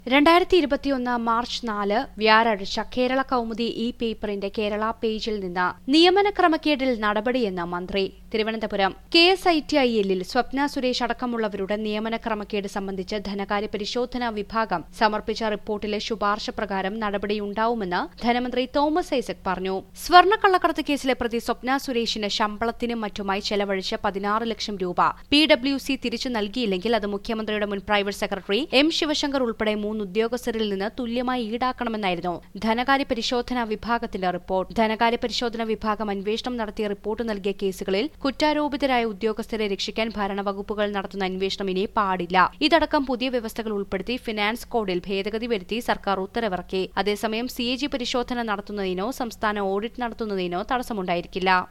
രണ്ടായിരത്തി ഇരുപത്തിയൊന്ന് മാർച്ച് നാല് വ്യാഴാഴ്ച കേരള കൗമുദി ഇ പേപ്പറിന്റെ കേരള പേജിൽ നിന്ന് നിയമന ക്രമക്കേടിൽ നടപടിയെന്ന് മന്ത്രി Thiruvananthapuram K S I T I എല്ലിൽ സ്വപ്ന സുരേഷ് അടക്കമുള്ളവരുടെ നിയമന ക്രമക്കേട് സംബന്ധിച്ച് ധനകാര്യ പരിശോധനാ വിഭാഗം സമർപ്പിച്ച റിപ്പോർട്ടിലെ ശുപാർശ പ്രകാരം നടപടിയുണ്ടാവുമെന്ന് ധനമന്ത്രി തോമസ് ഐസക് പറഞ്ഞു സ്വർണ്ണക്കള്ളക്കടത്ത് കേസിലെ പ്രതി സ്വപ്ന സുരേഷിന് ശമ്പളത്തിനും മറ്റുമായി ചെലവഴിച്ച പതിനാറ് ലക്ഷം രൂപ പി ഡബ്ല്യു സി തിരിച്ചു നൽകിയില്ലെങ്കിൽ അത് മുഖ്യമന്ത്രിയുടെ മുൻ പ്രൈവറ്റ് സെക്രട്ടറി എം ശിവശങ്കർ ഉൾപ്പെടെ മൂന്ന് ഉദ്യോഗസ്ഥരിൽ നിന്ന് തുല്യമായി ഈടാക്കണമെന്നായിരുന്നു ധനകാര്യ പരിശോധനാ വിഭാഗത്തിന്റെ റിപ്പോർട്ട് ധനകാര്യ പരിശോധനാ വിഭാഗം അന്വേഷണം നടത്തിയ റിപ്പോർട്ട് നൽകിയ കേസുകളിൽ കുറ്റാരോപിതരായ ഉദ്യോഗസ്ഥരെ രക്ഷിക്കാൻ ഭരണവകുപ്പുകൾ നടത്തുന്ന അന്വേഷണം ഇനി പാടില്ല ഇതടക്കം പുതിയ വ്യവസ്ഥകൾ ഉൾപ്പെടുത്തി ഫിനാൻസ് കോഡിൽ ഭേദഗതി വരുത്തി സർക്കാർ ഉത്തരവിറക്കി അതേസമയം സി എ ജി പരിശോധന നടത്തുന്നതിനോ സംസ്ഥാന ഓഡിറ്റ് നടത്തുന്നതിനോ തടസ്സമുണ്ടായിരിക്കില്ല